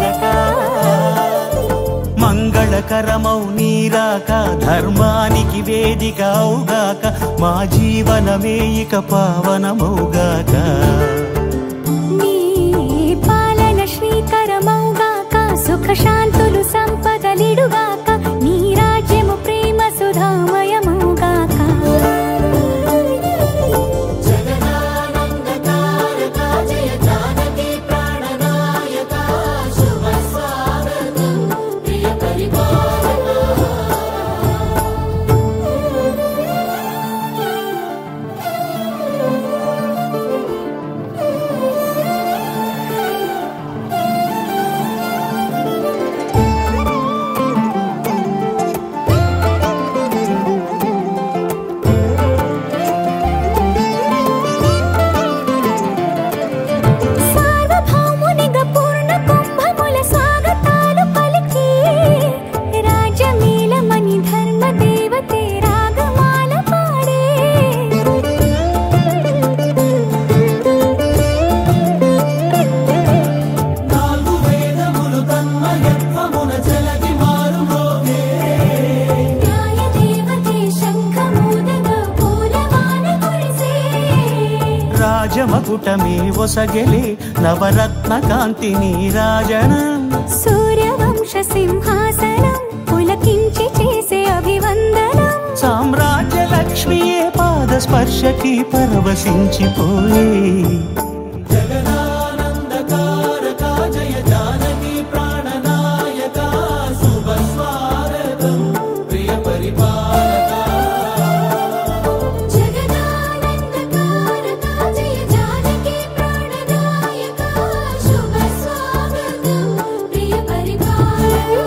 నాయక మంగళకరమౌ నీరాక ధర్మానికి వేదిక అవుగాక మా జీవనమే ఇక పావనమౌగాక నీ పాలన శ్రీకరమౌగాక సుఖ శాంతులు సంపదలిడుగాక నీ రాజ్యము ప్రేమ సుధామయమౌగాక సార్వభౌమునిగా పూర్ణ కుంభముల స్వాగతాలు పలికి రాజమేళమణి ధర్మ దేవతే రాగమాల పాడే నాలుగు వేదములు తన్మయత్వమున జలది మారు న్యాయ దేవతే శంఖమూదగా పూలవాన కురిసే రాజమకుటమే ఒసగెలే నవరత్న కాంతిని రాజనం సూర్యవంశ సింహాసనం పులకించి చేసే అభివందనం సామ్రాజ్య లక్ష్మియే పాద స్పర్శకి పరవశించిపోయే జగదానందకారకా జయ జానకి ప్రాణదాయకా శుభ స్వాగతం ప్రియ పరిపాలక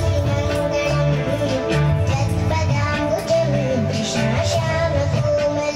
శ్యామ కోమల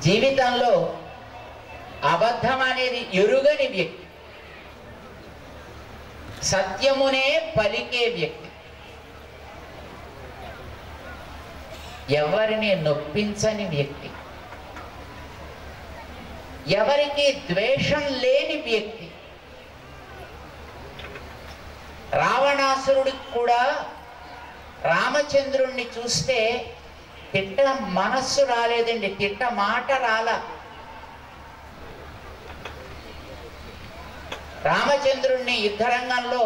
జీవితంలో అబద్ధం అనేది ఎరుగని వ్యక్తి సత్యమునే పలికే వ్యక్తి ఎవరిని నొప్పించని వ్యక్తి ఎవరికి ద్వేషం లేని వ్యక్తి రావణాసురుడికి కూడా రామచంద్రుణ్ణి చూస్తే తిట్ట మనస్సు రాలేదండి తిట్ట మాట రాలా రామచంద్రుణ్ణి యుద్ధరంగంలో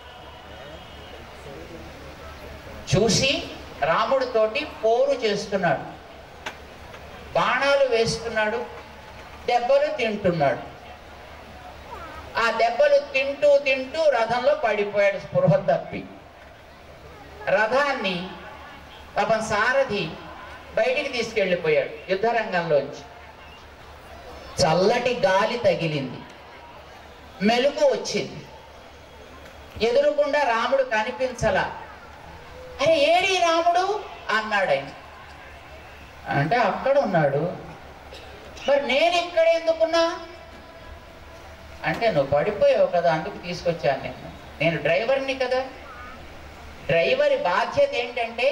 చూసి రాముడితోటి పోరు చేస్తున్నాడు బాణాలు వేస్తున్నాడు దెబ్బలు తింటున్నాడు ఆ దెబ్బలు తింటూ తింటూ రథంలో పడిపోయాడు స్పృహ తప్పి రథాన్ని పాపం సారథి బయటికి తీసుకెళ్ళిపోయాడు యుద్ధరంగంలోంచి చల్లటి గాలి తగిలింది మెలుగు వచ్చింది ఎదురుకుండా రాముడు కనిపించలా అరే ఏడి రాముడు అన్నాడు ఆయన అంటే అక్కడ ఉన్నాడు మరి నేను ఇక్కడ ఎందుకున్నా అంటే నువ్వు పడిపోయావు కదా అందుకు తీసుకొచ్చాను నేను నేను డ్రైవర్ని కదా డ్రైవర్ బాధ్యత ఏంటంటే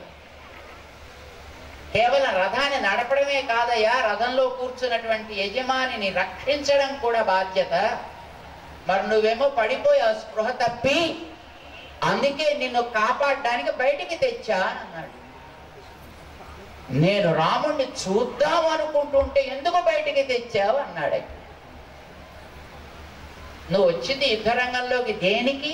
కేవలం రథాన్ని నడపడమే కాదయ్యా రథంలో కూర్చున్నటువంటి యజమానిని రక్షించడం కూడా బాధ్యత మరి నువ్వేమో పడిపోయావు స్పృహ తప్పి అందుకే నిన్ను కాపాడడానికి బయటికి తెచ్చా అన్నాడు నేను రాముణ్ణి చూద్దాం అనుకుంటుంటే ఎందుకు బయటికి తెచ్చావు అన్నాడు ఆయన. నువ్వు వచ్చింది యుద్ధరంగంలోకి దేనికి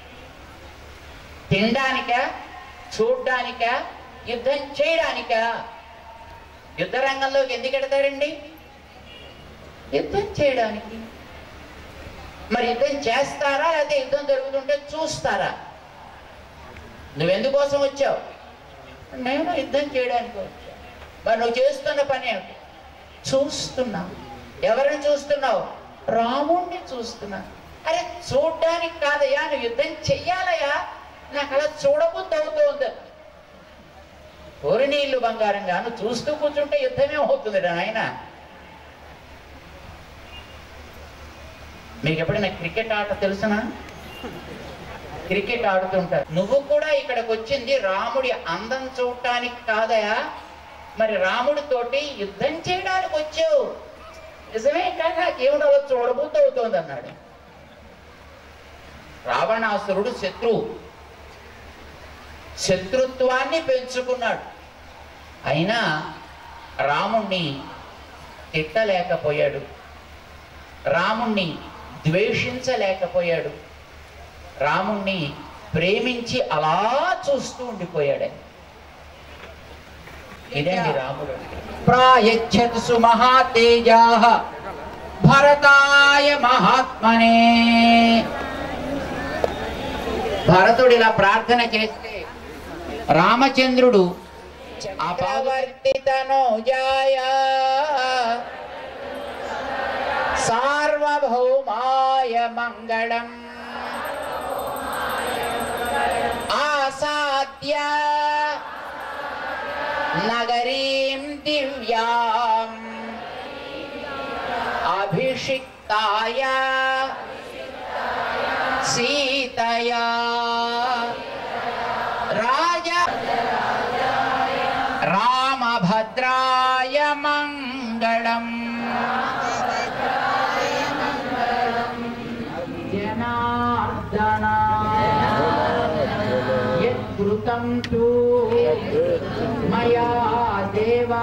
తినడానికా చూడ్డానికా యుద్ధం చేయడానికా యుద్ధరంగంలోకి ఎందుకు ఎడతారండి యుద్ధం చేయడానికి మరి యుద్ధం చేస్తారా లేకపోతే యుద్ధం జరుగుతుంటే చూస్తారా నువ్వెందుకోసం వచ్చావు నేను యుద్ధం చేయడానికి వచ్చా మరి నువ్వు చేస్తున్న పని ఏమిటి చూస్తున్నా ఎవరిని చూస్తున్నావు రాముణ్ణి చూస్తున్నా అరే చూడ్డానికి కాదయ్యా నువ్వు యుద్ధం చెయ్యాలయ్యా నాకు అలా చూడబుద్ధి అవుతోంది కోరి నీళ్లు బంగారంగా నువ్వు చూస్తూ కూర్చుంటే యుద్ధమే అవుతుంది నాయన మీకు ఎప్పుడైనా క్రికెట్ ఆట తెలుసునా క్రికెట్ ఆడుతుంటారు నువ్వు కూడా ఇక్కడికి వచ్చింది రాముడి అందం చూడటానికి కాదయా మరి రాముడితోటి యుద్ధం చేయడానికి వచ్చావు నిజమే కానీ నాకేమిటో అలా చూడబుద్ధి అవుతోంది అన్నాడు రావణాసురుడు శత్రువు శత్రుత్వాన్ని పెంచుకున్నాడు అయినా రాముణ్ణి తిట్టలేకపోయాడు రాముణ్ణి ద్వేషించలేకపోయాడు రాముణ్ణి ప్రేమించి అలా చూస్తూ ఉండిపోయాడు ఆయన. ఇదండి రాముడు ప్రాయచ్చతు సుమహాతేజా భరతాయ మహాత్మనే భరతుడు ఇలా ప్రార్థన చేస్తే రామచంద్రుడు అపవర్తితనోజాయ సార్వభౌమాయ మంగళం ఆసాద్య నగరీం దివ్యాం అభిషిక్తాయ సీతయా రాజ రామభద్రాయ మంగళం జనార్దన యత్కృతం తు మయా దేవా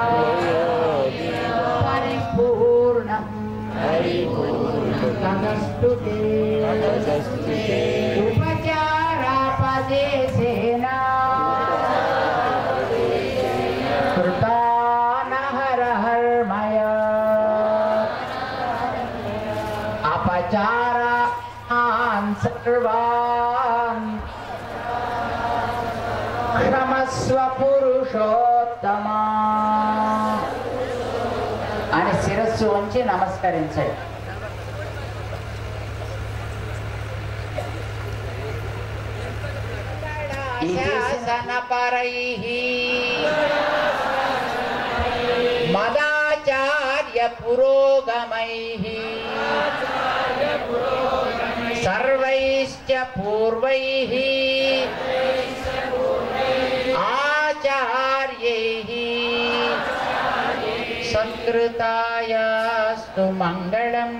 పరిపూర్ణం తదస్తు తే ఉపచారాపదేశేన కృతానహరహర్మయ అపచారాన్ సర్వాన్ క్షమస్వ పురుషోత్తమా అని శిరస్సు ఉంచి నమస్కరించాడు శాసనపరైః పురోగమైః సర్వైశ్చ పూర్వైః ఆచార్యైః సత్కృతాయాస్తు మంగళం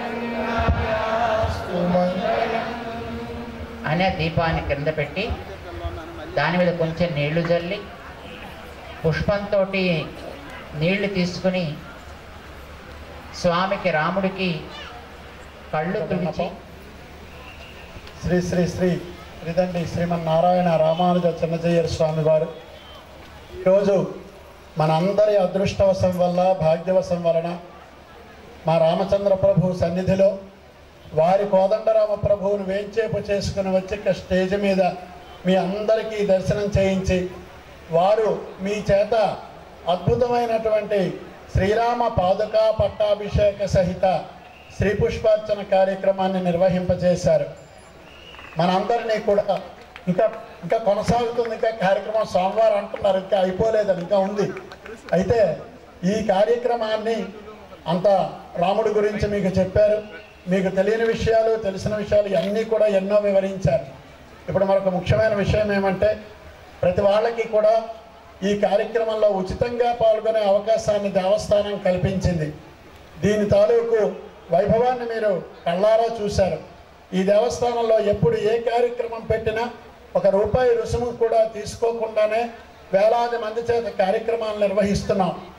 అనే దీపాన్ని కింద పెట్టి దాని మీద కొంచెం నీళ్లు జల్లి పుష్పంతో నీళ్లు తీసుకుని స్వామికి రాముడికి కళ్ళు తుడిచి శ్రీ శ్రీ శ్రీ శ్రీదండి శ్రీమన్నారాయణ రామానుజ చిన్నజయ్యర్ స్వామి వారు ఈరోజు మనందరి అదృష్టవశం వల్ల భాగ్యవశం వలన మా రామచంద్ర ప్రభు సన్నిధిలో వారి కోదండరామ ప్రభువును వేంచేపు చేసుకుని వచ్చి ఇక్కడ స్టేజ్ మీద మీ అందరికీ దర్శనం చేయించి వారు మీ చేత అద్భుతమైనటువంటి శ్రీరామ పాదుకా పట్టాభిషేక సహిత శ్రీ పుష్పార్చన కార్యక్రమాన్ని నిర్వహింపజేశారు మనందరినీ కూడా ఇంకా ఇంకా కొనసాగుతుంది ఇంకా కార్యక్రమం సోమవారం అంటున్నారు ఇంకా అయిపోలేదని ఇంకా ఉంది అయితే ఈ కార్యక్రమాన్ని అంత రాముడి గురించి మీకు చెప్పారు మీకు తెలియని విషయాలు తెలిసిన విషయాలు ఇవన్నీ కూడా ఎన్నో వివరించారు ఇప్పుడు మరొక ముఖ్యమైన విషయం ఏమంటే ప్రతి వాళ్ళకి కూడా ఈ కార్యక్రమంలో ఉచితంగా పాల్గొనే అవకాశాన్ని దేవస్థానం కల్పించింది దీని తాలూకు వైభవాన్ని మీరు కళ్ళారా చూశారు ఈ దేవస్థానంలో ఎప్పుడు ఏ కార్యక్రమం పెట్టినా ఒక రూపాయి రుసుము కూడా తీసుకోకుండానే వేలాది మంది చేత కార్యక్రమాలు నిర్వహిస్తున్నాం